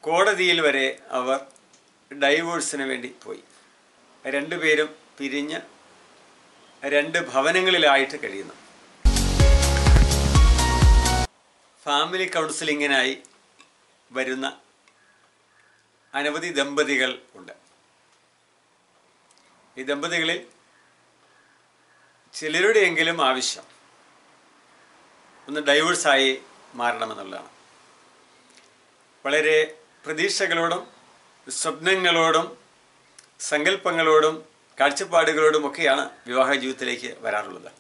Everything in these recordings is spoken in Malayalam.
കോടതിയിൽ വരെ അവർ ഡൈവോഴ്സിന് വേണ്ടി പോയി രണ്ടുപേരും പിരിഞ്ഞ് രണ്ട് ഭവനങ്ങളിലായിട്ട് കഴിയുന്നു ഫാമിലി കൗൺസിലിങ്ങിനായി വരുന്ന അനവധി ദമ്പതികൾ ഉണ്ട് ഈ ദമ്പതികളിൽ ചിലരുടെയെങ്കിലും ആവശ്യം ഒന്ന് ഡൈവേഴ്സായി മാറണമെന്നുള്ളതാണ് വളരെ പ്രതീക്ഷകളോടും സ്വപ്നങ്ങളോടും സങ്കല്പങ്ങളോടും കാഴ്ചപ്പാടുകളോടുമൊക്കെയാണ് വിവാഹ ജീവിതത്തിലേക്ക് വരാറുള്ളത്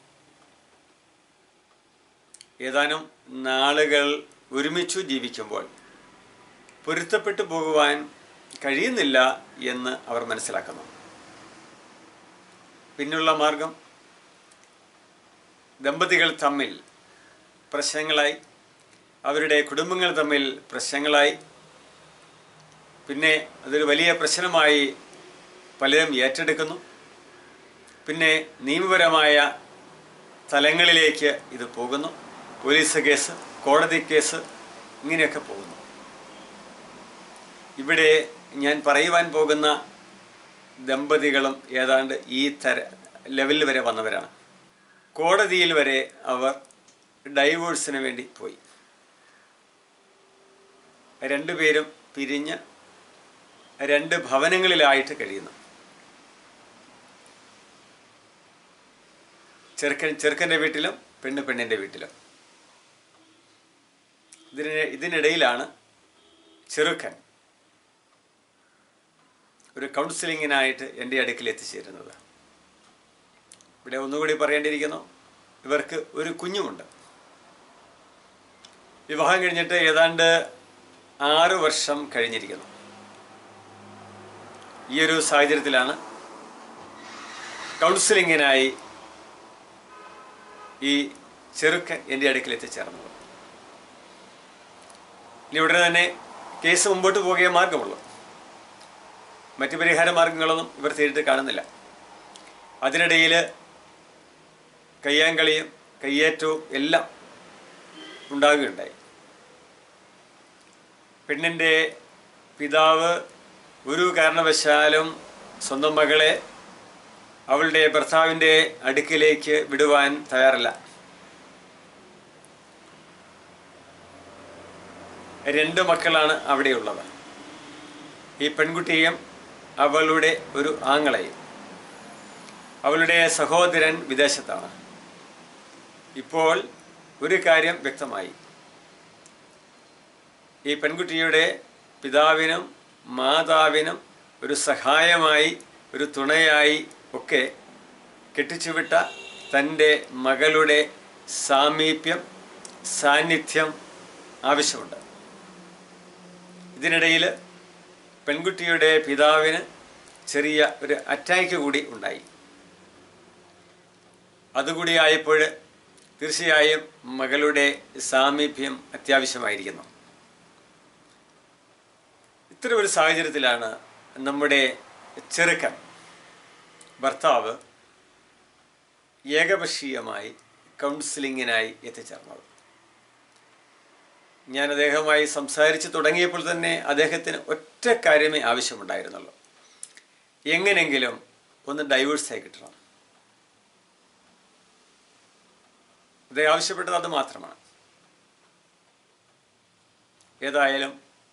ഏതാനും നാളുകൾ ഒരുമിച്ചു ജീവിക്കുമ്പോൾ പൊരുത്തപ്പെട്ടു പോകുവാൻ കഴിയുന്നില്ല എന്ന് അവർ മനസ്സിലാക്കുന്നു പിന്നുള്ള മാർഗം ദമ്പതികൾ തമ്മിൽ പ്രശ്നങ്ങളായി അവരുടെ കുടുംബങ്ങൾ തമ്മിൽ പ്രശ്നങ്ങളായി പിന്നെ അതൊരു വലിയ പ്രശ്നമായി പലരും ഏറ്റെടുക്കുന്നു പിന്നെ നിയമപരമായ തലങ്ങളിലേക്ക് ഇത് പോകുന്നു പോലീസ് കേസ് കോടതി കേസ് ഇങ്ങനെയൊക്കെ പോകുന്നു ഇവിടെ ഞാൻ പറയുവാൻ പോകുന്ന ദമ്പതികളും ഏതാണ്ട് ഈ തര ലെവലിൽ വരെ വന്നവരാണ് കോടതിയിൽ വരെ അവർ ഡൈവോഴ്സിന് വേണ്ടി പോയി രണ്ടുപേരും പിരിഞ്ഞ് രണ്ട് ഭവനങ്ങളിലായിട്ട് കഴിയുന്നു ചെറുക്കൻ ചെറുക്കൻ്റെ വീട്ടിലും പെണ്ണ് പെണ്ണിൻ്റെ വീട്ടിലും ഇതിന് ഇതിനിടയിലാണ് ചെറുക്കൻ ഒരു കൗൺസിലിങ്ങിനായിട്ട് എൻ്റെ അടുക്കിൽ എത്തിച്ചേരുന്നത് ഇവിടെ ഒന്നുകൂടി പറയേണ്ടിയിരിക്കുന്നു ഇവർക്ക് ഒരു കുഞ്ഞുമുണ്ട് വിവാഹം കഴിഞ്ഞിട്ട് ഏതാണ്ട് ആറ് വർഷം കഴിഞ്ഞിരിക്കുന്നു ഈ ഒരു സാഹചര്യത്തിലാണ് കൗൺസിലിങ്ങിനായി ഈ ചെറുക്കൻ എൻ്റെ അടുക്കൽ എത്തിച്ചേർന്നത് ഇനി ഉടനെ തന്നെ കേസ് മുമ്പോട്ട് പോകുകയേ മാർഗമുള്ളൂ മറ്റ് പരിഹാര മാർഗങ്ങളൊന്നും ഇവർ തേടിയിട്ട് കാണുന്നില്ല അതിനിടയിൽ കയ്യാങ്കളിയും കയ്യേറ്റവും എല്ലാം ഉണ്ടാകുകയുണ്ടായി പെണ്ണിൻ്റെ പിതാവ് ഒരു കാരണവശാലും സ്വന്തം മകളെ അവളുടെ ഭർത്താവിൻ്റെ അടുക്കിലേക്ക് വിടുവാൻ തയ്യാറല്ല രണ്ട് മക്കളാണ് അവിടെയുള്ളത് ഈ പെൺകുട്ടിയും അവളുടെ ഒരു ആങ്ങളയും അവളുടെ സഹോദരൻ വിദേശത്താണ് ഇപ്പോൾ ഒരു കാര്യം വ്യക്തമായി ഈ പെൺകുട്ടിയുടെ പിതാവിനും മാതാവിനും ഒരു സഹായമായി ഒരു തുണയായി ഒക്കെ കെട്ടിച്ചുവിട്ട തൻ്റെ മകളുടെ സാമീപ്യം സാന്നിധ്യം ആവശ്യമുണ്ട് ഇതിനിടയിൽ പെൺകുട്ടിയുടെ പിതാവിന് ചെറിയ ഒരു അറ്റാക്ക് കൂടി ഉണ്ടായി അതുകൂടി ആയപ്പോൾ തീർച്ചയായും മകളുടെ സാമീപ്യം അത്യാവശ്യമായിരിക്കുന്നു ഇത്തരം ഒരു സാഹചര്യത്തിലാണ് നമ്മുടെ ചെറുക്കൻ ഭർത്താവ് ഏകപക്ഷീയമായി കൗൺസിലിങ്ങിനായി എത്തിച്ചേർന്നത് ഞാൻ അദ്ദേഹവുമായി സംസാരിച്ച് തുടങ്ങിയപ്പോൾ തന്നെ അദ്ദേഹത്തിന് ഒറ്റ കാര്യമേ ആവശ്യമുണ്ടായിരുന്നുള്ളൂ എങ്ങനെങ്കിലും ഒന്ന് ഡൈവേഴ്സായി കിട്ടണം അദ്ദേഹം ആവശ്യപ്പെട്ടത് അത് മാത്രമാണ് ഏതായാലും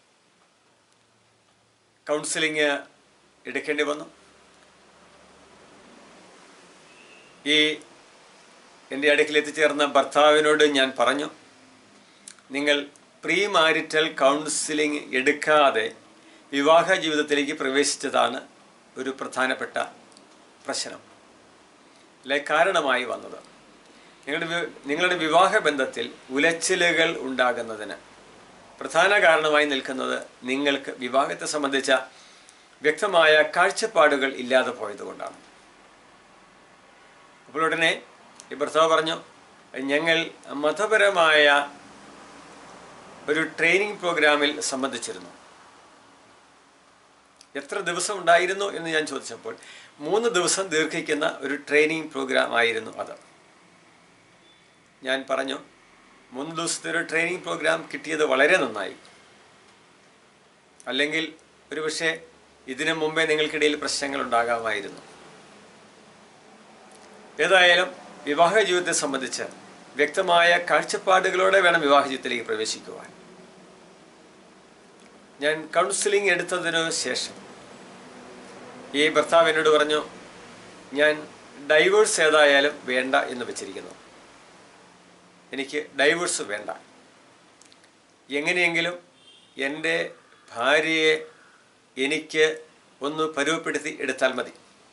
കൗൺസിലിങ് എടുക്കേണ്ടി വന്നു ഈ എൻ്റെ അടുക്കിൽ എത്തിച്ചേർന്ന ഭർത്താവിനോട് ഞാൻ പറഞ്ഞു നിങ്ങൾ പ്രീ മാരിറ്റൽ കൗൺസിലിംഗ് എടുക്കാതെ വിവാഹ ജീവിതത്തിലേക്ക് പ്രവേശിച്ചതാണ് ഒരു പ്രധാനപ്പെട്ട പ്രശ്നം അല്ലെ കാരണമായി വന്നത് നിങ്ങളുടെ വി- നിങ്ങളുടെ വിവാഹ ബന്ധത്തിൽ ഉലച്ചിലുകൾ ഉണ്ടാകുന്നതിന് പ്രധാന കാരണമായി നിൽക്കുന്നത് നിങ്ങൾക്ക് വിവാഹത്തെ സംബന്ധിച്ച വ്യക്തമായ കാഴ്ചപ്പാടുകൾ ഇല്ലാതെ പോയതുകൊണ്ടാണ് അപ്പോൾ ഉടനെ ഈ ഭർത്താവ് പറഞ്ഞു ഞങ്ങൾ മതപരമായ ഒരു ട്രെയിനിങ് പ്രോഗ്രാമിൽ സംബന്ധിച്ചിരുന്നു എത്ര ദിവസം ഉണ്ടായിരുന്നു എന്ന് ഞാൻ ചോദിച്ചപ്പോൾ മൂന്ന് ദിവസം ദീർഘിക്കുന്ന ഒരു ട്രെയിനിങ് പ്രോഗ്രാം ആയിരുന്നു അത് ഞാൻ പറഞ്ഞു മൂന്ന് ദിവസത്തെ ഒരു ട്രെയിനിങ് പ്രോഗ്രാം കിട്ടിയത് വളരെ നന്നായി അല്ലെങ്കിൽ ഒരുപക്ഷെ ഇതിനു മുമ്പേ നിങ്ങൾക്കിടയിൽ പ്രശ്നങ്ങൾ ഉണ്ടാകാമായിരുന്നു ഏതായാലും വിവാഹ ജീവിതത്തെ സംബന്ധിച്ച് വ്യക്തമായ കാഴ്ചപ്പാടുകളോടെ വേണം വിവാഹ ജീവിതത്തിലേക്ക് പ്രവേശിക്കുവാൻ ഞാൻ കൗൺസിലിംഗ് എടുത്തതിനു ശേഷം ഈ ഭർത്താവ് എന്നോട് പറഞ്ഞു ഞാൻ ഡൈവേഴ്സ് ഏതായാലും വേണ്ട എന്ന് വെച്ചിരിക്കുന്നു എനിക്ക് ഡൈവേഴ്സ് വേണ്ട എങ്ങനെയെങ്കിലും എൻ്റെ ഭാര്യയെ എനിക്ക് ഒന്ന് പരുവപ്പെടുത്തി എടുത്താൽ മതി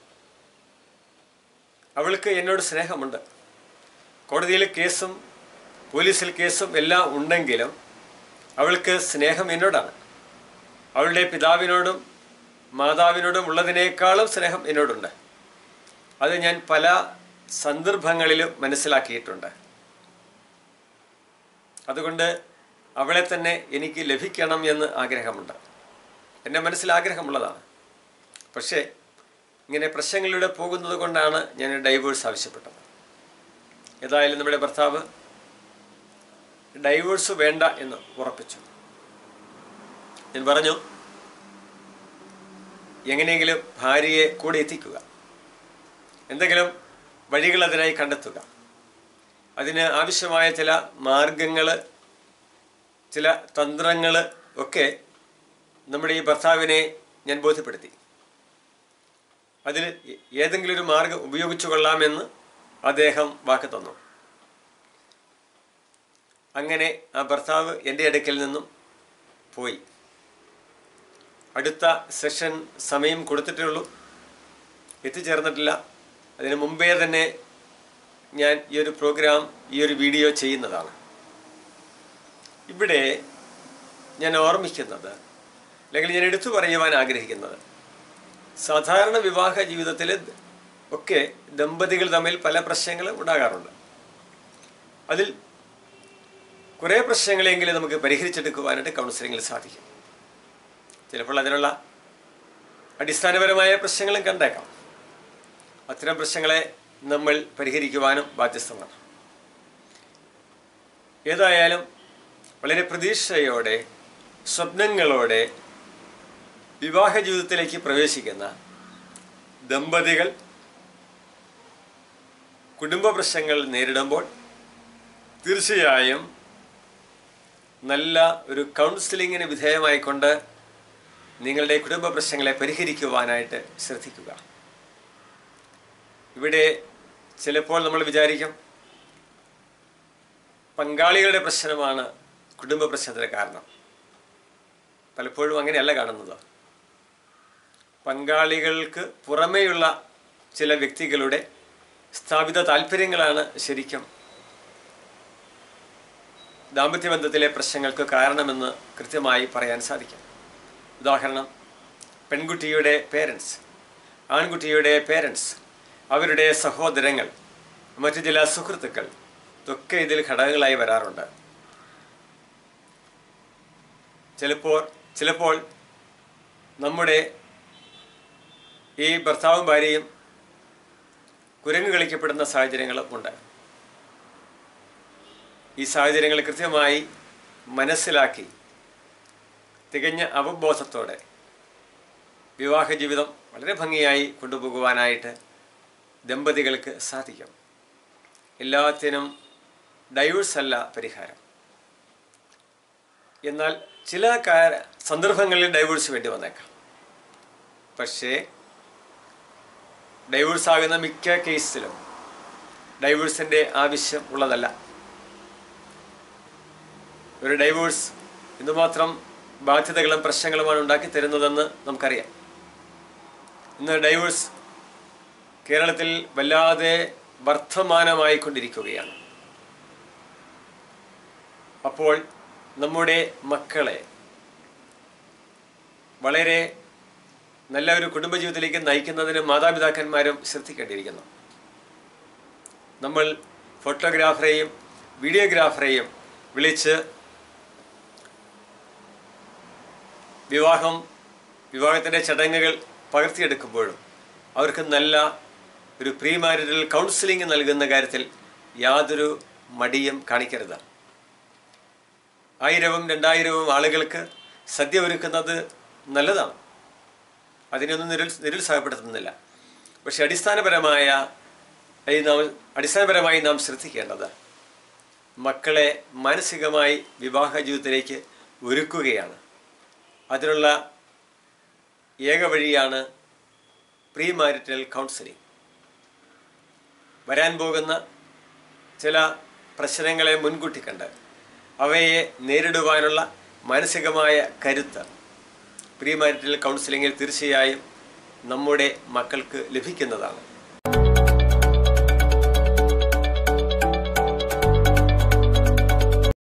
അവൾക്ക് എന്നോട് സ്നേഹമുണ്ട് കോടതിയിൽ കേസും പോലീസിൽ കേസും എല്ലാം ഉണ്ടെങ്കിലും അവൾക്ക് സ്നേഹം എന്നോടാണ് അവളുടെ പിതാവിനോടും മാതാവിനോടും ഉള്ളതിനേക്കാളും സ്നേഹം എന്നോടുണ്ട് അത് ഞാൻ പല സന്ദർഭങ്ങളിലും മനസ്സിലാക്കിയിട്ടുണ്ട് അതുകൊണ്ട് അവളെ തന്നെ എനിക്ക് ലഭിക്കണം എന്ന് ആഗ്രഹമുണ്ട് എൻ്റെ മനസ്സിൽ ആഗ്രഹമുള്ളതാണ് പക്ഷേ ഇങ്ങനെ പ്രശ്നങ്ങളിലൂടെ പോകുന്നത് കൊണ്ടാണ് ഞാൻ ഡൈവേഴ്സ് ആവശ്യപ്പെട്ടത് ഏതായാലും നമ്മുടെ ഭർത്താവ് ഡൈവേഴ്സ് വേണ്ട എന്ന് ഉറപ്പിച്ചു ഞാൻ പറഞ്ഞു എങ്ങനെയെങ്കിലും ഭാര്യയെ കൂടെ എത്തിക്കുക എന്തെങ്കിലും വഴികൾ അതിനായി കണ്ടെത്തുക അതിന് ആവശ്യമായ ചില മാർഗങ്ങൾ ചില തന്ത്രങ്ങൾ ഒക്കെ നമ്മുടെ ഈ ഭർത്താവിനെ ഞാൻ ബോധ്യപ്പെടുത്തി അതിൽ ഏതെങ്കിലും ഒരു മാർഗം ഉപയോഗിച്ചു കൊള്ളാമെന്ന് അദ്ദേഹം വാക്ക് തന്നു അങ്ങനെ ആ ഭർത്താവ് എൻ്റെ അടുക്കൽ നിന്നും പോയി അടുത്ത സെഷൻ സമയം കൊടുത്തിട്ടേ ഉള്ളൂ എത്തിച്ചേർന്നിട്ടില്ല അതിന് മുമ്പേ തന്നെ ഞാൻ ഈ ഒരു പ്രോഗ്രാം ഈ ഒരു വീഡിയോ ചെയ്യുന്നതാണ് ഇവിടെ ഞാൻ ഓർമ്മിക്കുന്നത് അല്ലെങ്കിൽ ഞാൻ എടുത്തു പറയുവാൻ ആഗ്രഹിക്കുന്നത് സാധാരണ വിവാഹ ജീവിതത്തിൽ ഒക്കെ ദമ്പതികൾ തമ്മിൽ പല പ്രശ്നങ്ങളും ഉണ്ടാകാറുണ്ട് അതിൽ കുറേ പ്രശ്നങ്ങളെങ്കിലും നമുക്ക് പരിഹരിച്ചെടുക്കുവാനായിട്ട് കൗൺസിലിങ്ങിൽ സാധിക്കും ചിലപ്പോൾ അതിനുള്ള അടിസ്ഥാനപരമായ പ്രശ്നങ്ങളും കണ്ടേക്കാം അത്തരം പ്രശ്നങ്ങളെ നമ്മൾ പരിഹരിക്കുവാനും ബാധ്യസ്ഥമാണ് ഏതായാലും വളരെ പ്രതീക്ഷയോടെ സ്വപ്നങ്ങളോടെ വിവാഹ ജീവിതത്തിലേക്ക് പ്രവേശിക്കുന്ന ദമ്പതികൾ കുടുംബ പ്രശ്നങ്ങൾ നേരിടുമ്പോൾ തീർച്ചയായും നല്ല ഒരു കൗൺസിലിങ്ങിന് വിധേയമായിക്കൊണ്ട് നിങ്ങളുടെ കുടുംബ പ്രശ്നങ്ങളെ പരിഹരിക്കുവാനായിട്ട് ശ്രദ്ധിക്കുക ഇവിടെ ചിലപ്പോൾ നമ്മൾ വിചാരിക്കും പങ്കാളികളുടെ പ്രശ്നമാണ് കുടുംബ പ്രശ്നത്തിന് കാരണം പലപ്പോഴും അങ്ങനെയല്ല കാണുന്നത് പങ്കാളികൾക്ക് പുറമേയുള്ള ചില വ്യക്തികളുടെ സ്ഥാപിത താല്പര്യങ്ങളാണ് ശരിക്കും ദാമ്പത്യ ബന്ധത്തിലെ പ്രശ്നങ്ങൾക്ക് കാരണമെന്ന് കൃത്യമായി പറയാൻ സാധിക്കും ഉദാഹരണം പെൺകുട്ടിയുടെ പേരൻസ് ആൺകുട്ടിയുടെ പേരൻസ് അവരുടെ സഹോദരങ്ങൾ മറ്റു ചില സുഹൃത്തുക്കൾ ഇതൊക്കെ ഇതിൽ ഘടകങ്ങളായി വരാറുണ്ട് ചിലപ്പോൾ ചിലപ്പോൾ നമ്മുടെ ഈ ഭർത്താവും ഭാര്യയും കുരങ്ങ് കളിക്കപ്പെടുന്ന സാഹചര്യങ്ങളും ഉണ്ട് ഈ സാഹചര്യങ്ങൾ കൃത്യമായി മനസ്സിലാക്കി തികഞ്ഞ അവബോധത്തോടെ വിവാഹ ജീവിതം വളരെ ഭംഗിയായി കൊണ്ടുപോകുവാനായിട്ട് ദമ്പതികൾക്ക് സാധിക്കും എല്ലാത്തിനും ഡൈവേഴ്സ് അല്ല പരിഹാരം എന്നാൽ ചില കാര സന്ദർഭങ്ങളിൽ ഡൈവേഴ്സ് വേണ്ടി വന്നേക്കാം പക്ഷേ ഡൈവേഴ്സ് ആകുന്ന മിക്ക കേസിലും ഡൈവേഴ്സിൻ്റെ ആവശ്യം ഉള്ളതല്ല ഒരു ഡൈവേഴ്സ് എന്തുമാത്രം ബാധ്യതകളും പ്രശ്നങ്ങളുമാണ് ഉണ്ടാക്കി തരുന്നതെന്ന് നമുക്കറിയാം ഇന്ന് ഡൈവേഴ്സ് കേരളത്തിൽ വല്ലാതെ വർദ്ധമാനമായിക്കൊണ്ടിരിക്കുകയാണ് അപ്പോൾ നമ്മുടെ മക്കളെ വളരെ നല്ല ഒരു കുടുംബജീവിതത്തിലേക്ക് നയിക്കുന്നതിന് മാതാപിതാക്കന്മാരും ശ്രദ്ധിക്കേണ്ടിയിരിക്കുന്നു നമ്മൾ ഫോട്ടോഗ്രാഫറെയും വീഡിയോഗ്രാഫറെയും വിളിച്ച് വിവാഹം വിവാഹത്തിൻ്റെ ചടങ്ങുകൾ പകർത്തിയെടുക്കുമ്പോഴും അവർക്ക് നല്ല ഒരു പ്രീ മാരിറ്റൽ കൗൺസിലിംഗ് നൽകുന്ന കാര്യത്തിൽ യാതൊരു മടിയും കാണിക്കരുത് ആയിരവും രണ്ടായിരവും ആളുകൾക്ക് സദ്യ ഒരുക്കുന്നത് നല്ലതാണ് അതിനൊന്നും നിരുൽ നിരുത്സാഹപ്പെടുത്തുന്നില്ല പക്ഷെ അടിസ്ഥാനപരമായ ഈ നാം അടിസ്ഥാനപരമായി നാം ശ്രദ്ധിക്കേണ്ടത് മക്കളെ മാനസികമായി വിവാഹ ജീവിതത്തിലേക്ക് ഒരുക്കുകയാണ് അതിനുള്ള ഏക വഴിയാണ് പ്രീ മാരിറ്റൽ കൗൺസിലിംഗ് വരാൻ പോകുന്ന ചില പ്രശ്നങ്ങളെ മുൻകൂട്ടി കണ്ട് അവയെ നേരിടുവാനുള്ള മാനസികമായ കരുത്ത് പ്രീ മാരിറ്റൽ കൗൺസിലിങ്ങിൽ തീർച്ചയായും നമ്മുടെ മക്കൾക്ക് ലഭിക്കുന്നതാണ്